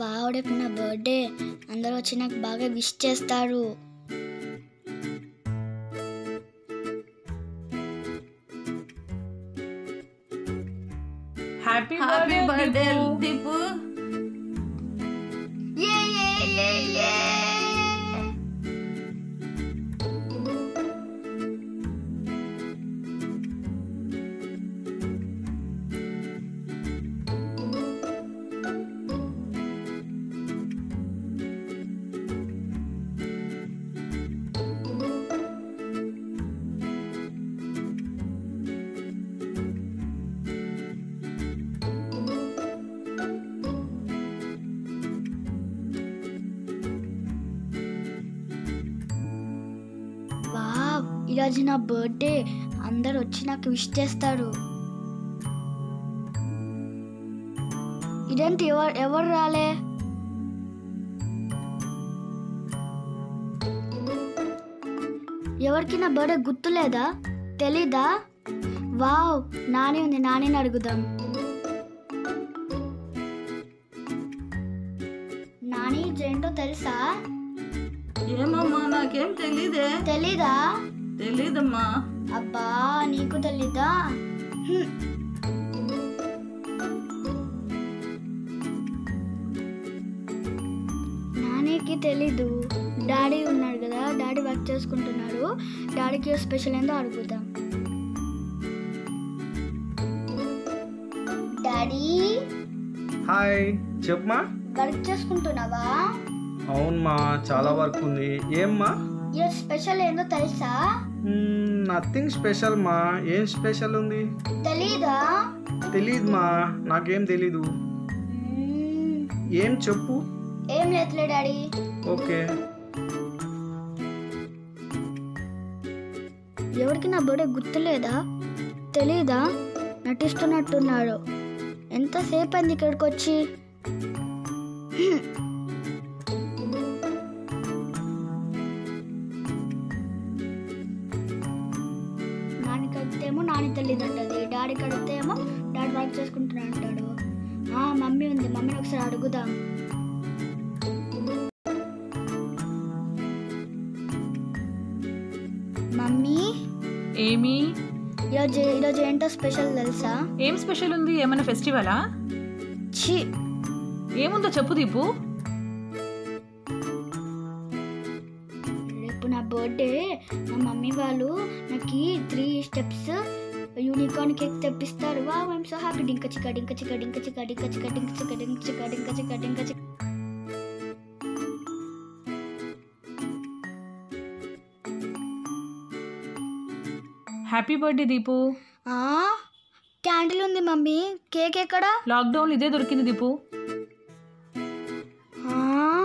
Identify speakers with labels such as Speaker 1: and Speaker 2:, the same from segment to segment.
Speaker 1: Wow రేపు నా birthday అందరూ వచ్చి నాకు బాగా విష్ చేస్తారు
Speaker 2: happy
Speaker 3: happy birthday
Speaker 2: Deepu.
Speaker 3: Deepu
Speaker 1: wow ఈరోజు నా బర్త్డే అందరూ వచ్చి నాకు విష్ చేస్తారు ఇదేంటి ఎవరు ఎవరు రాలే ఎవరికి నా బర్త్డే గుర్తులేదా తెలీదా వావ్ నాని ఉంది నానిని అడుగుదాం నాని ఇదేంటో తెలుసా
Speaker 3: ఏమమ్మా నాకేం తెలీదే
Speaker 1: తెలీదా
Speaker 3: తెలీదమ్మా
Speaker 1: అబ్బా నీకు తెలీదా హ్మ్. నానికి తెలీదు డాడీ ఉన్నాడు కదా డాడీ వర్క్ చేసుకుంటున్నాడు డాడీకి స్పెషల్ ఏందో అడుగుదాం డాడీ
Speaker 4: హాయ్ చెప్పమా
Speaker 1: వర్క్ చేసుకుంటున్నావా
Speaker 4: అవునమ్మా చాలా వర్క్ ఉంది ఏమ్మా
Speaker 1: ఈరోజు స్పెషల్ ఏందో తెలుసా
Speaker 4: నథింగ్ స్పెషల్ మా ఏం స్పెషల్ ఉంది
Speaker 1: తెలీదా
Speaker 4: తెలీదుమా నాకేం తెలీదు
Speaker 1: మ్మ్.
Speaker 4: ఏం చెప్పు
Speaker 1: ఏం లేదులే డాడీ
Speaker 4: ఓకే
Speaker 1: ఎవరికి నా బర్త్డే గుర్తులేదా తెలీదా నటిస్తున్నట్టున్నాడు ఎంతసేపు అయింది ఇక్కడికి వచ్చి నాన్నకి అడిగితేమో నాని తెలియదు అంటది డాడీకి అడిగితేమో డాడీ వర్క్ చేసుకుంటున్నా అంటాడు ఆ మమ్మీ ఉంది మమ్మీని ఒకసారి అడుగుదాం మమ్మీ
Speaker 2: ఏమి
Speaker 1: ఈరోజు ఈరోజు ఏంటో స్పెషల్ తెలుసా
Speaker 2: ఏం స్పెషల్ ఉంది ఏమైనా ఫెస్టివలా
Speaker 1: ఛీ
Speaker 2: ఏముందో చెప్పు దీపు
Speaker 1: రేపు నా బర్త్డే మా మమ్మీ వాళ్ళు నాకు త్రీ స్టెప్స్ యూనికార్న్ కేక్ తెప్పిస్తారు వా ఐమ్ సో హ్యాపీ డింక చిక్క డింక చిక్క డింక చిక్క డింక చిక్క డింక చిక్క డింక చిక్క డింక చిక్క డింక చిక్క
Speaker 2: హ్యాపీ బర్త్డే దీపు
Speaker 1: ఆ క్యాండిల్ ఉంది మమ్మీ కేక్ ఎక్కడ
Speaker 2: లాక్డౌన్ ఇదే దొరికింది దీపు
Speaker 1: ఆ?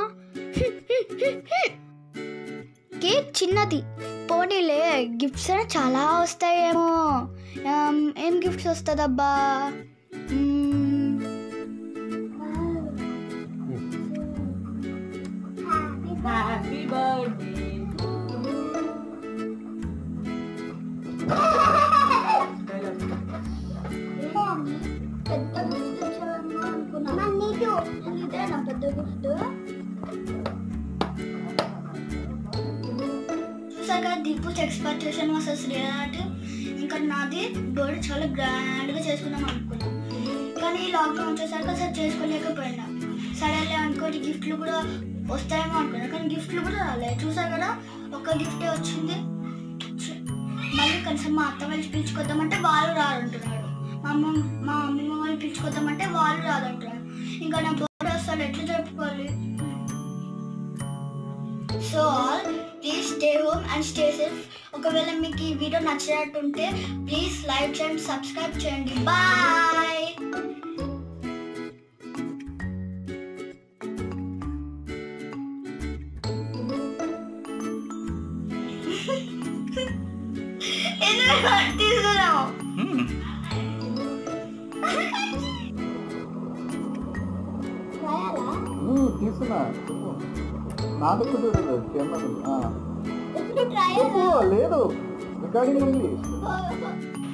Speaker 1: కేక్ చిన్నది పోనీలే గిఫ్ట్స్ అయినా చాలా వస్తాయేమో ఆమ్, ఏం గిఫ్ట్స్ వస్తుందబ్బా మ్మ్.
Speaker 3: హ్యాపీ బర్త్డే
Speaker 1: పెద్ద గిఫ్ట్ తెచ్చావేమో అనుకున్నా. ఇదేనా పెద్ద గిఫ్ట్ చూసాక దీపు ఎక్స్పెక్టేషన్ వర్సెస్ రియాలిటీ ఇంకా నాది బర్త్డే చాలా గ్రాండ్గా చేసుకుందాం అనుకున్నాం కానీ ఈ లాక్డౌన్ వచ్చేసరికి అసలు చేసుకోలేకపోయినా సరేలే అనుకోటి గిఫ్ట్లు కూడా వస్తాయేమో అనుకున్నా కానీ గిఫ్ట్లు కూడా రాలేదు చూసా కదా ఒక గిఫ్టే వచ్చింది ఛ, మళ్ళీ కనీసం మా అత్త వాళ్ళు పిలుచుకొద్దామంటే వాళ్ళు రారంటున్నారు మా అమ్మ మా అమ్మమ్మ వాళ్ళు పిలుచుకొద్దామంటే వాళ్ళు రాదంటున్నారు ఇంకా నా బర్త్డే అసలు ఎట్లా జరుపుకోవాలి so all please stay home and stay safe ఒకవేళ మీకు ఈ వీడియో నచ్చినట్టుంటే ప్లీజ్ లైక్ చేయండి సబ్స్క్రైబ్ చేయండి బాయ్ తీసుకురావు
Speaker 5: తీసుకున్నా నాకు కుదరదు చిన్నది ఆ.
Speaker 1: ఇప్పుడు ట్రై
Speaker 5: చెప్పు లేదు రికార్డింగ్ ఉంది
Speaker 1: చేయాలి